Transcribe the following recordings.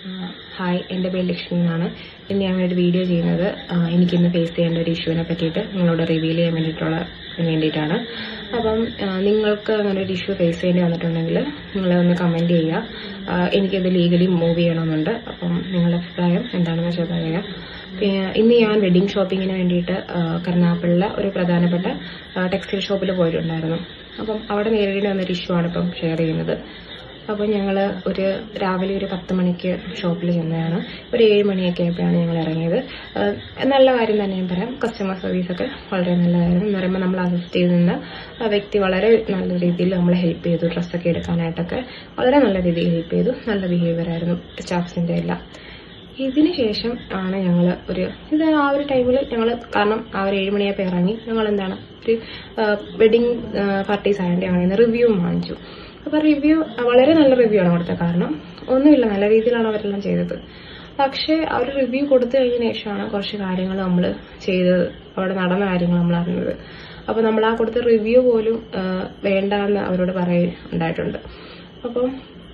hi എൻ്റെ പേര് ലക്ഷ്മി എന്നാണ് ഇന്ന് ഞാൻ ഒരു വീഡിയോ ചെയ്യുന്നത് ആ, എനിക്കിന്ന് ഫേസ് ചെയ്യേണ്ട ഒരു ഇഷ്യൂവിനെ പറ്റിയിട്ട് നിങ്ങളോട് റിവീൽ ചെയ്യാൻ വേണ്ടിയിട്ടുള്ള വേണ്ടിയിട്ടാണ് അപ്പം ആ, നിങ്ങൾക്ക് അങ്ങനെ ഒരു ഇഷ്യൂ ഫേസ് ചെയ്യേണ്ടി വന്നിട്ടുണ്ടെങ്കിൽ നിങ്ങൾ ഒന്ന് കമൻറ്റ് ചെയ്യുക ആ, എനിക്കത് ലീഗലി മൂവ് ചെയ്യണമെന്നുണ്ട് അപ്പം നിങ്ങളുടെ അഭിപ്രായം എന്താണെന്ന് വെച്ചാൽ പറയുക പിന്നെ ഇന്ന് ഞാൻ വെഡിങ് ഷോപ്പിങ്ങിന് വേണ്ടിയിട്ട് ആ, കരുനാഗപ്പള്ളിലെ ഒരു പ്രധാനപ്പെട്ട ടെക്സ്റ്റൈൽ ഷോപ്പിൽ പോയിട്ടുണ്ടായിരുന്നു അപ്പം അവിടെ നേരിടേണ്ടി വന്നൊരു ഇഷ്യൂ ആണ് ഇപ്പം ഷെയർ ചെയ്യുന്നത് അപ്പോൾ ഞങ്ങൾ ഒരു രാവിലെ ഒരു പത്ത് മണിക്ക് ഷോപ്പിൽ ചെന്നതാണ് ഒരു ഏഴ് മണിയൊക്കെ ആയപ്പോഴാണ് ഞങ്ങൾ ഇറങ്ങിയത് ആഹ് നല്ല കാര്യം തന്നെ ഞാൻ പറയാം കസ്റ്റമർ സർവീസൊക്കെ വളരെ നല്ലതായിരുന്നു എന്ന് പറയുമ്പോൾ നമ്മൾ അസിസ്റ്റ് ചെയ്ത് നിന്ന ആ വ്യക്തി വളരെ നല്ല രീതിയിൽ നമ്മളെ ഹെൽപ്പ് ചെയ്തു ഡ്രസ്സൊക്കെ എടുക്കാനായിട്ടൊക്കെ വളരെ നല്ല രീതിയിൽ ഹെൽപ്പ് ചെയ്തു നല്ല ബിഹേവിയർ ആയിരുന്നു സ്റ്റാഫ്സിൻ്റെ എല്ലാം ഇതിന് ശേഷം ആണ് ഞങ്ങൾ ഒരു ഇത് ആ ഒരു ടൈമിൽ ഞങ്ങൾ കാരണം ആ ഒരു ഏഴ് മണിയായപ്പോൾ ഇറങ്ങി ഞങ്ങൾ എന്താണ് ഒരു വെഡിങ് പാർട്ടീസ് ആയതുകൊണ്ട് ഞങ്ങൾ റിവ്യൂ വാങ്ങിച്ചു അപ്പോൾ റിവ്യൂ വളരെ നല്ല റിവ്യൂ ആണ് കൊടുത്തത് കാരണം ഒന്നുമില്ല നല്ല രീതിയിലാണ് അവരെല്ലാം ചെയ്തത് പക്ഷേ ആ ഒരു റിവ്യൂ കൊടുത്തു കഴിഞ്ഞ ശേഷമാണ് കുറച്ച് കാര്യങ്ങൾ നമ്മൾ ചെയ്തത് അവിടെ നടന്ന കാര്യങ്ങൾ നമ്മൾ അറിഞ്ഞത് അപ്പോൾ നമ്മൾ ആ കൊടുത്ത റിവ്യൂ പോലും ആ, വേണ്ട എന്ന് അവരോട് പറയുണ്ടായിട്ടുണ്ട് അപ്പം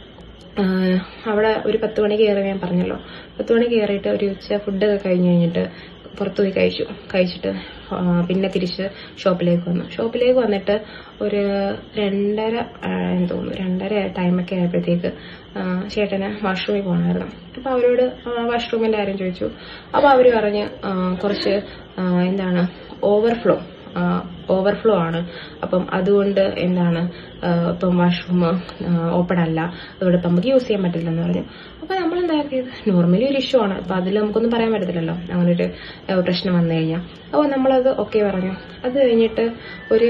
ആഹ് അവിടെ ഒരു പത്ത് മണിക്ക് കയറി ഞാൻ പറഞ്ഞല്ലോ പത്ത് മണിക്ക് കയറിയിട്ട് ഒരു ഉച്ച ഫുഡൊക്കെ കഴിഞ്ഞ് കഴിഞ്ഞിട്ട് പുറത്തു പോയി കഴിച്ചു കഴിച്ചിട്ട് ആഹ് പിന്നെ തിരിച്ച് ഷോപ്പിലേക്ക് വന്നു ഷോപ്പിലേക്ക് വന്നിട്ട് ഒരു രണ്ടര ആഹ് എന്ന് തോന്നുന്നു രണ്ടര ടൈമൊക്കെ ആയപ്പോഴത്തേക്ക് ആഹ് ചേട്ടന് വാഷ്റൂമിൽ പോകണമായിരുന്നു അപ്പോൾ അവരോട് വാഷ്റൂമിൻ്റെ കാര്യം ചോദിച്ചു അപ്പോൾ അവർ പറഞ്ഞ് ആഹ് കുറച്ച് ആഹ് എന്താണ് ഓവർഫ്ലോ ഓവർഫ്ലോ ആണ് അപ്പം അതുകൊണ്ട് എന്താണ് ആ, ഇപ്പം വാഷ്റൂം ഓപ്പൺ അല്ല അതുകൊണ്ട് ഇപ്പം നമുക്ക് യൂസ് ചെയ്യാൻ പറ്റില്ലെന്ന് പറഞ്ഞു അപ്പൊ നമ്മൾ എന്താക്കിയത് നോർമലി ഒരു ഇഷ്യൂ ആണ് അപ്പൊ അതിൽ നമുക്കൊന്നും പറയാൻ പറ്റത്തില്ലല്ലോ അങ്ങനെ ഒരു ആ, പ്രശ്നം വന്നു കഴിഞ്ഞാൽ അപ്പോൾ നമ്മളത് ഓക്കെ പറഞ്ഞു അത് കഴിഞ്ഞിട്ട് ഒരു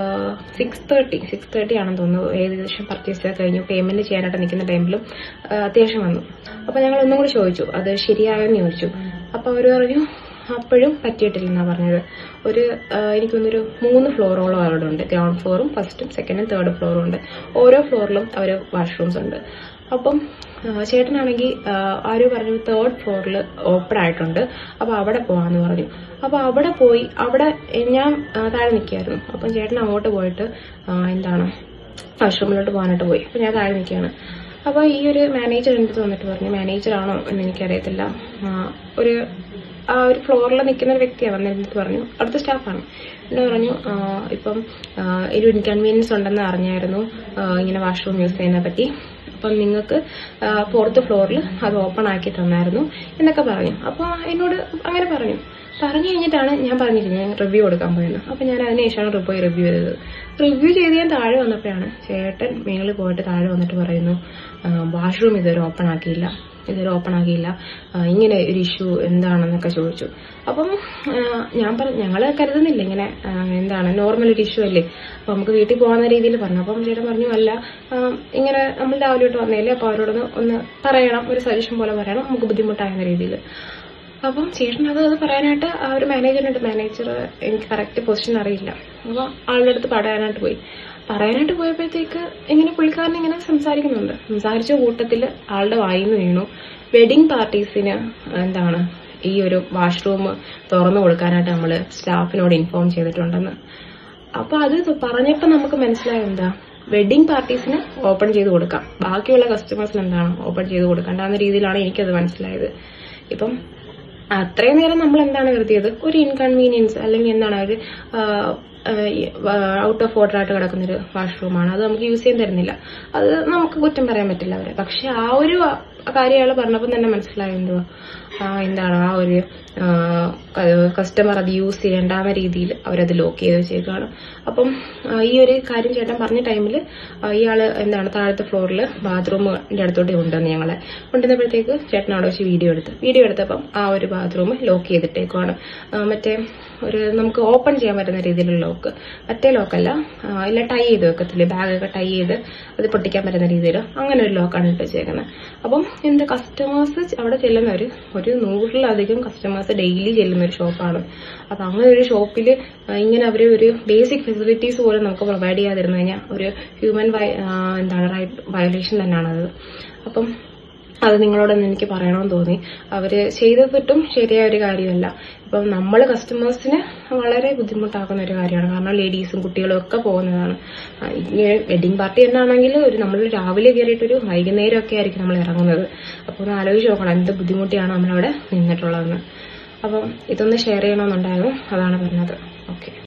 സിക്സ് തേർട്ടി സിക്സ് തേർട്ടി ആണെന്ന് തോന്നുന്നു ഏകദേശം പർച്ചേസ് ഒക്കെ കഴിഞ്ഞു പേയ്മെന്റ് ചെയ്യാനായിട്ട് നിൽക്കുന്ന ടൈമിലും ആ, അത്യാവശ്യം വന്നു അപ്പൊ ഞങ്ങൾ ഒന്നും കൂടി ചോദിച്ചു അത് ശരിയായോന്ന് ചോദിച്ചു അപ്പൊ അവർ പറഞ്ഞു അപ്പോഴും പറ്റിയിട്ടില്ലെന്നാ പറഞ്ഞത് ഒരു ആ, എനിക്കൊന്നൊരു മൂന്ന് ഫ്ലോറോളം അവിടെ ഉണ്ട് ഗ്രൗണ്ട് ഫ്ലോറും ഫസ്റ്റും സെക്കൻഡും തേർഡ് ഫ്ലോറും ഉണ്ട് ഓരോ ഫ്ലോറിലും അവർ വാഷ്റൂംസ് ഉണ്ട് അപ്പം ആ, ചേട്ടനാണെങ്കിൽ ആ, ആരോ പറഞ്ഞു തേർഡ് ഫ്ലോറിൽ ഓപ്പൺ ആയിട്ടുണ്ട് അപ്പൊ അവിടെ പോവാന്ന് പറഞ്ഞു അപ്പൊ അവിടെ പോയി അവിടെ എ, ഞാൻ ആ, താഴെ നിൽക്കായിരുന്നു അപ്പം ചേട്ടൻ അങ്ങോട്ട് പോയിട്ട് ആ, എന്താണ് വാഷ്റൂമിലോട്ട് പോകാനായിട്ട് പോയി അപ്പൊ ഞാൻ താഴെ നിൽക്കുകയാണ് അപ്പൊ ഈ ഒരു മാനേജർ എൻ്റെ അടുത്ത് വന്നിട്ട് പറഞ്ഞു മാനേജർ ആണോ എന്ന് എനിക്കറിയത്തില്ല ആ, ഒരു ആ ഒരു ഫ്ലോറിൽ നിൽക്കുന്ന ഒരു വ്യക്തിയാണ് വന്നിരുന്നിട്ട് പറഞ്ഞു അടുത്ത സ്റ്റാഫാണ് എന്നെ പറഞ്ഞു ആ, ഇപ്പം ആ, ഒരു ഇൻകൺവീനിയൻസ് ഉണ്ടെന്ന് അറിഞ്ഞായിരുന്നു ആ, ഇങ്ങനെ വാഷ്റൂം യൂസ് ചെയ്യുന്നതിനെ പറ്റി അപ്പം നിങ്ങൾക്ക് ഫോർത്ത് ഫ്ലോറിൽ അത് ഓപ്പൺ ആക്കി തന്നായിരുന്നു എന്നൊക്കെ പറഞ്ഞു അപ്പോൾ എന്നോട് അങ്ങനെ പറഞ്ഞു പറഞ്ഞു കഴിഞ്ഞിട്ടാണ് ഞാൻ പറഞ്ഞിരുന്നത് ഞാൻ റിവ്യൂ കൊടുക്കാൻ പോയത് അപ്പം ഞാൻ അതിനുശേഷമാണ് പോയി റിവ്യൂ ചെയ്തത് റിവ്യൂ ചെയ്ത് ഞാൻ താഴെ വന്നപ്പോഴാണ് ചേട്ടൻ മേളിൽ പോയിട്ട് താഴെ വന്നിട്ട് പറയുന്നു വാഷ്റൂം ഇതുവരെ ഓപ്പൺ ആക്കിയില്ല ഇതുവരെ ഓപ്പൺ ആക്കിയില്ല ആ, ഇങ്ങനെ ഒരു ഇഷ്യൂ എന്താണെന്നൊക്കെ ചോദിച്ചു അപ്പം ആ, ഞാൻ പറഞ്ഞു ഞങ്ങൾ കരുതുന്നില്ല ഇങ്ങനെ ആ, എന്താണ് നോർമൽ ഒരു ഇഷ്യൂ അല്ലേ അപ്പൊ നമുക്ക് വീട്ടിൽ പോകുന്ന രീതിയിൽ പറഞ്ഞു അപ്പം ചേട്ടൻ പറഞ്ഞു അല്ല ആ, ഇങ്ങനെ നമ്മൾ രാവിലെ തൊട്ട് വന്നേലേ അപ്പൊ അവരോടൊന്ന് ഒന്ന് പറയണം ഒരു സജഷൻ പോലെ പറയണം നമുക്ക് ബുദ്ധിമുട്ടാകുന്ന രീതിയിൽ അപ്പം ചേട്ടൻ അത് അത് പറയാനായിട്ട് ആ ഒരു മാനേജറിനുണ്ട് മാനേജർ എനിക്ക് കറക്റ്റ് പൊസിഷൻ അറിയില്ല അപ്പൊ ആളുടെ അടുത്ത് പറയാനായിട്ട് പോയി പറയാനായിട്ട് പോയപ്പോഴത്തേക്ക് ഇങ്ങനെ പുള്ളിക്കാരൻ ഇങ്ങനെ സംസാരിക്കുന്നുണ്ട് സംസാരിച്ച കൂട്ടത്തിൽ ആളുടെ വായിന്ന് വീണു വെഡിങ് പാർട്ടീസിന് എന്താണ് ഈ ഒരു വാഷ്റൂം തുറന്നു കൊടുക്കാനായിട്ട് നമ്മൾ സ്റ്റാഫിനോട് ഇൻഫോം ചെയ്തിട്ടുണ്ടെന്ന് അപ്പൊ അത് പറഞ്ഞപ്പോ നമുക്ക് മനസ്സിലായ എന്താ വെഡിങ് പാർട്ടീസിന് ഓപ്പൺ ചെയ്ത് കൊടുക്കാം ബാക്കിയുള്ള കസ്റ്റമേഴ്സിന് എന്താണ് ഓപ്പൺ ചെയ്ത് കൊടുക്കേണ്ട രീതിയിലാണ് എനിക്കത് മനസ്സിലായത് ഇപ്പം അത്രയും നേരം നമ്മൾ എന്താണ് കരുതിയത് ഒരു ഇൻകൺവീനിയൻസ് അല്ലെങ്കിൽ എന്താണ് ഒരു ഔട്ട് ഓഫ് ഓർഡർ ആയിട്ട് കിടക്കുന്ന ഒരു വാഷ്റൂമാണ് അത് നമുക്ക് യൂസ് ചെയ്യാൻ തരുന്നില്ല അത് നമുക്ക് കുറ്റം പറയാൻ പറ്റില്ല അവരെ പക്ഷെ ആ ഒരു കാര്യം അയാൾ പറഞ്ഞപ്പോൾ തന്നെ മനസ്സിലായി എന്തുവാ ആ എന്താണ് ആ ഒരു കസ്റ്റമർ അത് യൂസ് ചെയ്യേണ്ടാന്ന രീതിയിൽ അവരത് ലോക്ക് ചെയ്ത് വെച്ചേക്കാണ് അപ്പം ആ, ഈ ഒരു കാര്യം ചേട്ടൻ പറഞ്ഞ ടൈമിൽ ഇയാള് എന്താണ് താഴത്തെ ഫ്ലോറിൽ ബാത്റൂമിന്റെ അടുത്തോട്ട് കൊണ്ടുവന്ന് ഞങ്ങളെ കൊണ്ടുവന്നപ്പോഴത്തേക്ക് ചേട്ടൻ അവിടെ വെച്ച് വീഡിയോ എടുത്ത് വീഡിയോ എടുത്തപ്പം ആ ഒരു ബാത്റൂം ലോക്ക് ചെയ്തിട്ടേക്കുവാണ് ആ, മറ്റേ ഒരു നമുക്ക് ഓപ്പൺ ചെയ്യാൻ പറ്റുന്ന രീതിയിലുള്ള ലോക്ക് മറ്റേ ലോക്കല്ല ആ, ഇല്ല ടൈ ചെയ്ത് വെക്കത്തില്ലേ ബാഗൊക്കെ ടൈ ചെയ്ത് അത് പൊട്ടിക്കാൻ പറ്റുന്ന രീതിയിൽ അങ്ങനെ ഒരു ലോക്കാണ് ഇട്ട് വെച്ചേക്കുന്നത് അപ്പം എന്ത് കസ്റ്റമേഴ്സ് അവിടെ ചെല്ലുന്നവർ ഒരു നൂറിലധികം കസ്റ്റമേഴ്സ് ഡെയിലി ചെല്ലുന്ന ഒരു ഷോപ്പാണ് അപ്പൊ അങ്ങനെ ഒരു ഷോപ്പിൽ ഇങ്ങനെ അവർ ഒരു ബേസിക് ഫെസിലിറ്റീസ് പോലും നമുക്ക് പ്രൊവൈഡ് ചെയ്യാതിരുന്നു കഴിഞ്ഞാൽ ഒരു ഹ്യൂമൻ എന്താണ് റൈറ്റ് വയലേഷൻ തന്നെയാണത് അപ്പം അത് നിങ്ങളോടൊന്ന് എനിക്ക് പറയണമെന്ന് തോന്നി അവര് ചെയ്തതിട്ടും ശരിയായ ഒരു കാര്യമല്ല ഇപ്പം നമ്മൾ കസ്റ്റമേഴ്സിന് വളരെ ബുദ്ധിമുട്ടാക്കുന്ന ഒരു കാര്യമാണ് കാരണം ലേഡീസും കുട്ടികളും ഒക്കെ പോകുന്നതാണ് വെഡിങ് പാർട്ടി എന്നാണെങ്കിൽ ഒരു നമ്മൾ രാവിലെ കയറിയിട്ടൊരു വൈകുന്നേരം ഒക്കെ ആയിരിക്കും നമ്മൾ ഇറങ്ങുന്നത് അപ്പോൾ ഒന്ന് ആലോചിച്ച് നോക്കണം എന്ത് ബുദ്ധിമുട്ടിയാണ് നമ്മളവിടെ നിന്നിട്ടുള്ളതെന്ന് അപ്പം ഇതൊന്ന് ഷെയർ ചെയ്യണമെന്നുണ്ടായിരുന്നു അതാണ് പറഞ്ഞത് ഓക്കെ